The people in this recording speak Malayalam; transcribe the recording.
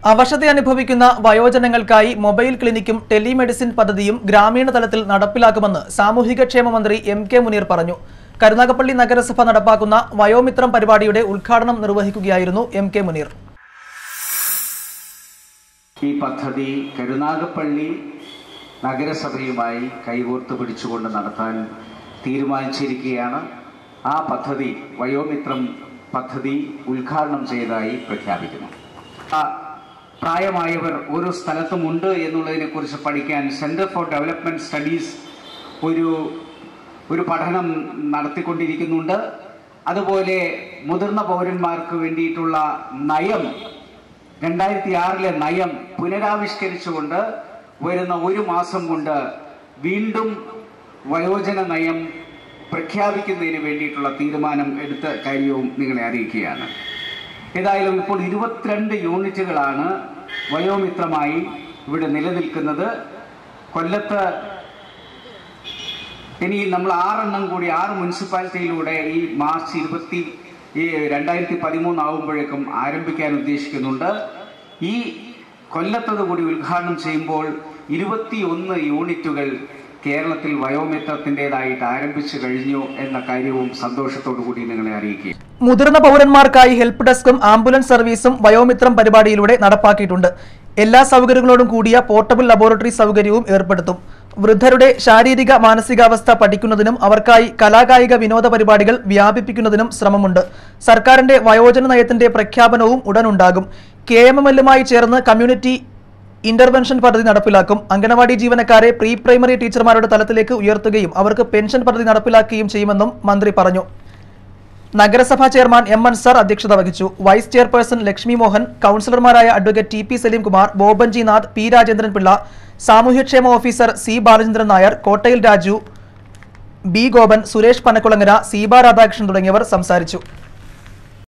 അവശത അനുഭവിക്കുന്ന വയോജനങ്ങൾക്കായി മൊബൈൽ ക്ലിനിക്കും ടെലിമെഡിസിൻ പദ്ധതിയും ഗ്രാമീണ തലത്തിൽ നടപ്പിലാക്കുമെന്ന് സാമൂഹികക്ഷേമ മന്ത്രി എം കെ മുനീർ പറഞ്ഞു കരുനാഗപ്പള്ളി നഗരസഭ നടപ്പാക്കുന്ന വയോമിത്രം പരിപാടിയുടെ ഉദ്ഘാടനം നിർവഹിക്കുകയായിരുന്നു എം കെ മുനീർ ഈ പദ്ധതി കരുനാഗപ്പള്ളി നഗരസഭയുമായി കൈകോർത്ത് പിടിച്ചുകൊണ്ട് നടത്താൻ തീരുമാനിച്ചിരിക്കുകയാണ് ആ പദ്ധതി വയോമിത്രം പദ്ധതി ഉദ്ഘാടനം ചെയ്തതായി പ്രഖ്യാപിക്കുന്നു ആ പ്രായമായവർ ഓരോ സ്ഥലത്തും ഉണ്ട് എന്നുള്ളതിനെക്കുറിച്ച് പഠിക്കാൻ സെന്റർ ഫോർ ഡെവലപ്മെന്റ് സ്റ്റഡീസ് ഒരു ഒരു പഠനം നടത്തിക്കൊണ്ടിരിക്കുന്നുണ്ട് അതുപോലെ മുതിർന്ന പൗരന്മാർക്ക് വേണ്ടിയിട്ടുള്ള നയം രണ്ടായിരത്തി ആറിലെ നയം പുനരാവിഷ്കരിച്ചുകൊണ്ട് വരുന്ന ഒരു മാസം കൊണ്ട് വീണ്ടും വയോജന നയം പ്രഖ്യാപിക്കുന്നതിന് വേണ്ടിയിട്ടുള്ള തീരുമാനം എടുത്ത കാര്യവും നിങ്ങളെ അറിയിക്കുകയാണ് ഏതായാലും ഇപ്പോൾ ഇരുപത്തിരണ്ട് യൂണിറ്റുകളാണ് വയോമിത്രമായി ഇവിടെ നിലനിൽക്കുന്നത് കൊല്ലത്ത് ഇനി നമ്മൾ ആറെണ്ണം കൂടി ആറ് മുനിസിപ്പാലിറ്റിയിലൂടെ ഈ മാർച്ച് ഇരുപത്തി ഈ രണ്ടായിരത്തി പതിമൂന്ന് ആവുമ്പോഴേക്കും ആരംഭിക്കാൻ ഉദ്ദേശിക്കുന്നുണ്ട് ഈ കൊല്ലത്തത് കൂടി ഉദ്ഘാടനം ചെയ്യുമ്പോൾ ഇരുപത്തിയൊന്ന് യൂണിറ്റുകൾ കേരളത്തിൽ വയോമിത്രത്തിൻ്റെതായിട്ട് ആരംഭിച്ചു കഴിഞ്ഞു എന്ന കാര്യവും സന്തോഷത്തോടു കൂടി നിങ്ങളെ അറിയിക്കുക മുതിർന്ന പൗരന്മാർക്കായി ഹെൽപ്പ് ഡെസ്കും ആംബുലൻസ് സർവീസും വയോമിത്രം പരിപാടിയിലൂടെ നടപ്പാക്കിയിട്ടുണ്ട് എല്ലാ സൗകര്യങ്ങളോടും കൂടിയ പോർട്ടബിൾ ലബോറട്ടറി സൗകര്യവും ഏർപ്പെടുത്തും വൃദ്ധരുടെ ശാരീരിക മാനസികാവസ്ഥ പഠിക്കുന്നതിനും അവർക്കായി കലാകായിക വിനോദ പരിപാടികൾ വ്യാപിപ്പിക്കുന്നതിനും ശ്രമമുണ്ട് സർക്കാരിന്റെ വയോജന നയത്തിന്റെ പ്രഖ്യാപനവും ഉടനുണ്ടാകും കെ എം എം എല്ലുമായി ചേർന്ന് കമ്മ്യൂണിറ്റി ഇന്റർവെൻഷൻ പദ്ധതി നടപ്പിലാക്കും അംഗനവാടി ജീവനക്കാരെ പ്രീ പ്രൈമറി ടീച്ചർമാരുടെ തലത്തിലേക്ക് ഉയർത്തുകയും അവർക്ക് പെൻഷൻ പദ്ധതി നടപ്പിലാക്കുകയും ചെയ്യുമെന്നും മന്ത്രി പറഞ്ഞു നഗരസഭാ ചെയർമാൻ എം അൻസാർ അധ്യക്ഷത വഹിച്ചു വൈസ് ചെയർപേഴ്സൺ ലക്ഷ്മി മോഹൻ കൌൺസിലർമാരായ advocate T P Saleemkumar Bobanji Nath P Rajendran Pillai സാമൂഹ്യക്ഷേമ officer C Balachandran Nair Kottayil Raju B Gopan Suresh Panakkulangara Seeba Radhakrishnan തുടങ്ങിയവർ സംസാരിച്ചു